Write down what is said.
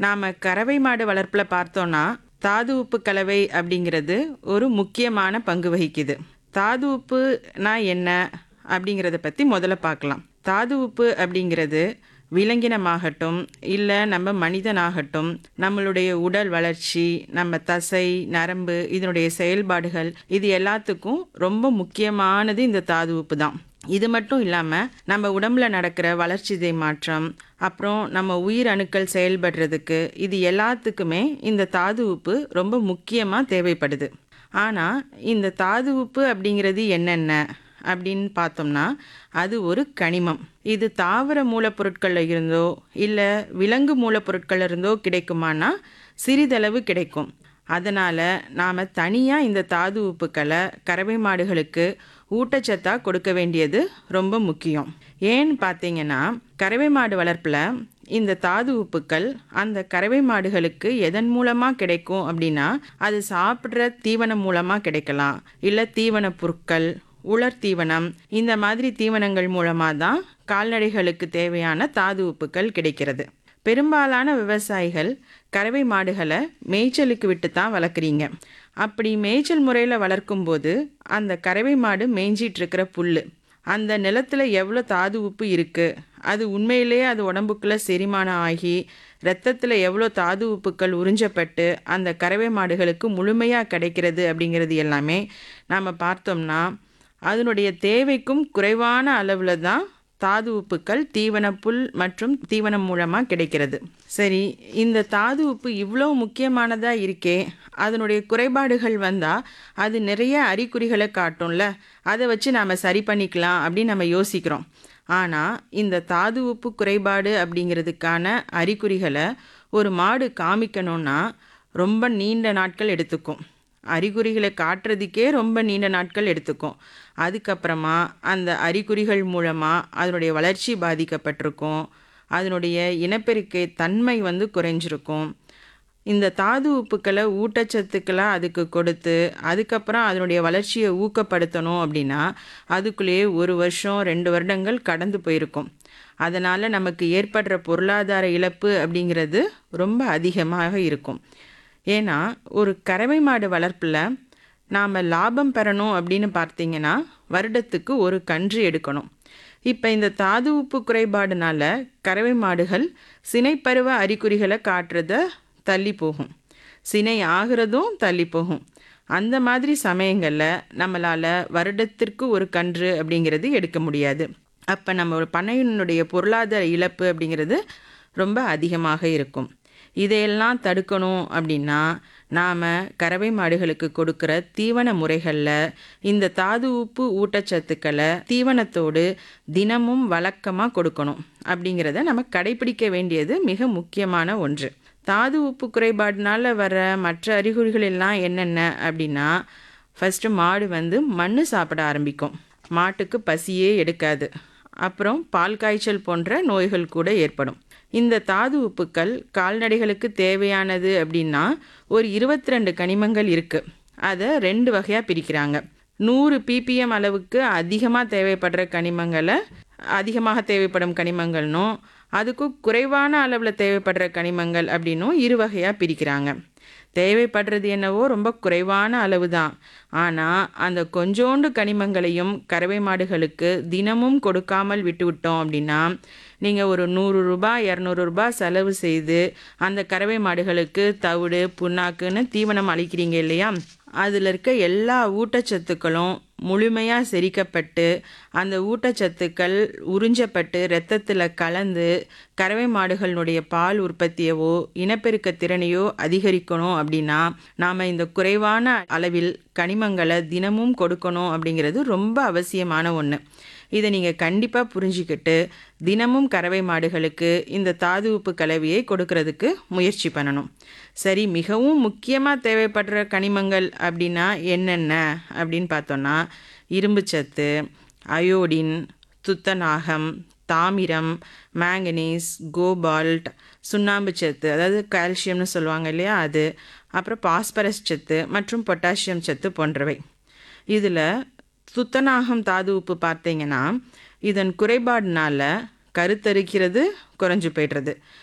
நாம் கறவை மாடு வளர்ப்பில் பார்த்தோன்னா தாது உப்பு கலவை அப்படிங்கிறது ஒரு முக்கியமான பங்கு வகிக்குது தாது உப்புனா என்ன அப்படிங்கிறத பற்றி முதல்ல பார்க்கலாம் தாது உப்பு அப்படிங்கிறது விலங்கினமாகட்டும் இல்லை நம்ம மனிதனாகட்டும் நம்மளுடைய உடல் வளர்ச்சி நம்ம தசை நரம்பு இதனுடைய செயல்பாடுகள் இது எல்லாத்துக்கும் ரொம்ப முக்கியமானது இந்த தாது உப்பு தான் இது மட்டும் இல்லாமல் நம்ம உடம்புல நடக்கிற வளர்ச்சிதை மாற்றம் அப்புறம் நம்ம உயிர் அணுக்கள் செயல்படுறதுக்கு இது எல்லாத்துக்குமே இந்த தாது உப்பு ரொம்ப முக்கியமாக தேவைப்படுது ஆனால் இந்த தாது உப்பு அப்படிங்கிறது என்னென்ன அப்படின்னு பார்த்தோம்னா அது ஒரு கனிமம் இது தாவர மூலப்பொருட்களில் இருந்தோ இல்லை விலங்கு மூலப்பொருட்களில் இருந்தோ கிடைக்குமானா சிறிதளவு கிடைக்கும் அதனால் நாம் தனியாக இந்த தாது உப்புக்களை கறவை மாடுகளுக்கு ஊட்டச்சத்தாக கொடுக்க வேண்டியது ரொம்ப முக்கியம் ஏன்னு பார்த்தீங்கன்னா கறவை மாடு வளர்ப்பில் இந்த தாது உப்புக்கள் அந்த கறவை மாடுகளுக்கு எதன் மூலமாக கிடைக்கும் அப்படின்னா அது சாப்பிட்ற தீவனம் மூலமாக கிடைக்கலாம் இல்லை தீவன பொருட்கள் உலர் தீவனம் இந்த மாதிரி தீவனங்கள் மூலமாக தான் கால்நடைகளுக்கு தேவையான தாது உப்புக்கள் கிடைக்கிறது பெரும்பாலான விவசாயிகள் கறவை மாடுகளை மேய்ச்சலுக்கு விட்டு தான் வளர்க்குறீங்க அப்படி மேய்ச்சல் முறையில் வளர்க்கும்போது அந்த கறவை மாடு மேய்ஞ்சிட்டு இருக்கிற புல் அந்த நிலத்தில் எவ்வளோ தாது உப்பு இருக்குது அது உண்மையிலேயே அது உடம்புக்குள்ளே செரிமானம் ஆகி ரத்தத்தில் எவ்வளோ தாது உப்புக்கள் உறிஞ்சப்பட்டு அந்த கறவை மாடுகளுக்கு முழுமையாக கிடைக்கிறது அப்படிங்கிறது எல்லாமே நாம் பார்த்தோம்னா அதனுடைய தேவைக்கும் குறைவான அளவில் தான் தாது உப்புக்கள் தீவன புல் மற்றும் தீவனம் மூலமாக கிடைக்கிறது சரி இந்த தாது உப்பு இவ்வளோ முக்கியமானதாக இருக்கே அதனுடைய குறைபாடுகள் வந்தால் அது நிறைய அறிகுறிகளை காட்டும்ல அதை வச்சு நாம் சரி பண்ணிக்கலாம் அப்படின்னு நம்ம யோசிக்கிறோம் ஆனால் இந்த தாது உப்பு குறைபாடு அப்படிங்கிறதுக்கான அறிகுறிகளை ஒரு மாடு காமிக்கணும்னா ரொம்ப நீண்ட நாட்கள் எடுத்துக்கும் அறிகுறிகளை காட்டுறதுக்கே ரொம்ப நீண்ட நாட்கள் எடுத்துக்கும் அதுக்கப்புறமா அந்த அறிகுறிகள் மூலமாக அதனுடைய வளர்ச்சி பாதிக்கப்பட்டிருக்கும் அதனுடைய இனப்பெருக்கை தன்மை வந்து குறைஞ்சிருக்கும் இந்த தாது உப்புக்களை ஊட்டச்சத்துக்களை அதுக்கு கொடுத்து அதுக்கப்புறம் அதனுடைய வளர்ச்சியை ஊக்கப்படுத்தணும் அப்படின்னா அதுக்குள்ளேயே ஒரு வருஷம் ரெண்டு வருடங்கள் கடந்து போயிருக்கும் அதனால் நமக்கு ஏற்படுற பொருளாதார இழப்பு அப்படிங்கிறது ரொம்ப அதிகமாக இருக்கும் ஏன்னா ஒரு கறவை மாடு வளர்ப்பில் நாம் லாபம் பெறணும் அப்படின்னு பார்த்தீங்கன்னா வருடத்துக்கு ஒரு கன்று எடுக்கணும் இப்போ இந்த தாது உப்பு குறைபாடுனால கறவை மாடுகள் சினைப்பருவ அறிகுறிகளை காட்டுறத தள்ளி போகும் சினை ஆகிறதும் தள்ளி போகும் அந்த மாதிரி சமயங்களில் நம்மளால் வருடத்திற்கு ஒரு கன்று அப்படிங்கிறது எடுக்க முடியாது அப்போ நம்ம ஒரு பண்ணையினுடைய பொருளாதார இழப்பு அப்படிங்கிறது ரொம்ப அதிகமாக இருக்கும் இதையெல்லாம் தடுக்கணும் அப்படின்னா நாம் கறவை மாடுகளுக்கு கொடுக்குற தீவன முறைகளில் இந்த தாது உப்பு ஊட்டச்சத்துக்களை தீவனத்தோடு தினமும் வழக்கமாக கொடுக்கணும் அப்படிங்கிறத நம்ம கடைபிடிக்க வேண்டியது மிக முக்கியமான ஒன்று தாது உப்பு குறைபாடுனால வர மற்ற அறிகுறிகள் எல்லாம் என்னென்ன அப்படின்னா ஃபஸ்ட்டு மாடு வந்து மண் சாப்பிட ஆரம்பிக்கும் மாட்டுக்கு பசியே எடுக்காது அப்புறம் பால் காய்ச்சல் போன்ற நோய்கள் கூட ஏற்படும் இந்த தாது உப்புக்கள் கால்நடைகளுக்கு தேவையானது அப்படின்னா ஒரு இருபத்தி ரெண்டு கனிமங்கள் இருக்குது அதை ரெண்டு வகையாக பிரிக்கிறாங்க நூறு பிபிஎம் அளவுக்கு அதிகமாக தேவைப்படுற கனிமங்களை அதிகமாக தேவைப்படும் கனிமங்கள்னும் அதுக்கும் குறைவான அளவில் தேவைப்படுற கனிமங்கள் அப்படின்னும் இரு வகையாக பிரிக்கிறாங்க தேவைப்படுறது என்னவோ ரொம்ப குறைவான அளவு தான் ஆனால் அந்த கொஞ்சோண்டு கனிமங்களையும் கறவை மாடுகளுக்கு தினமும் கொடுக்காமல் விட்டுவிட்டோம் அப்படின்னா நீங்கள் ஒரு நூறு ரூபாய் இரநூறு ரூபாய் செலவு செய்து அந்த கறவை மாடுகளுக்கு தவிடு புண்ணாக்குன்னு தீவனம் அளிக்கிறீங்க இல்லையா அதில் இருக்க எல்லா ஊட்டச்சத்துக்களும் முழுமையாக செரிக்கப்பட்டு அந்த ஊட்டச்சத்துக்கள் உறிஞ்சப்பட்டு இரத்தத்தில் கலந்து கறவை மாடுகளினுடைய பால் உற்பத்தியவோ இனப்பெருக்க திறனையோ அதிகரிக்கணும் அப்படின்னா நாம் இந்த குறைவான அளவில் கனிமங்களை தினமும் கொடுக்கணும் அப்படிங்கிறது ரொம்ப அவசியமான ஒன்று இதை நீங்கள் கண்டிப்பாக புரிஞ்சுக்கிட்டு தினமும் கறவை மாடுகளுக்கு இந்த தாது உப்பு கலவையை கொடுக்கறதுக்கு முயற்சி பண்ணணும் சரி மிகவும் முக்கியமாக தேவைப்படுற கனிமங்கள் அப்படின்னா என்னென்ன அப்படின்னு பார்த்தோன்னா இரும்புச்சத்து அயோடின் துத்தநாகம் தாமிரம் மேங்கனீஸ் கோபால்ட் சுண்ணாம்பு சத்து அதாவது கால்சியம்னு சொல்லுவாங்க இல்லையா அது அப்புறம் பாஸ்பரஸ் சத்து மற்றும் பொட்டாசியம் சத்து போன்றவை இதில் துத்தநாகம் தாது உப்பு பார்த்தீங்கன்னா இதன் குறைபாடுனால கருத்தரிக்கிறது குறைஞ்சு போய்டுறது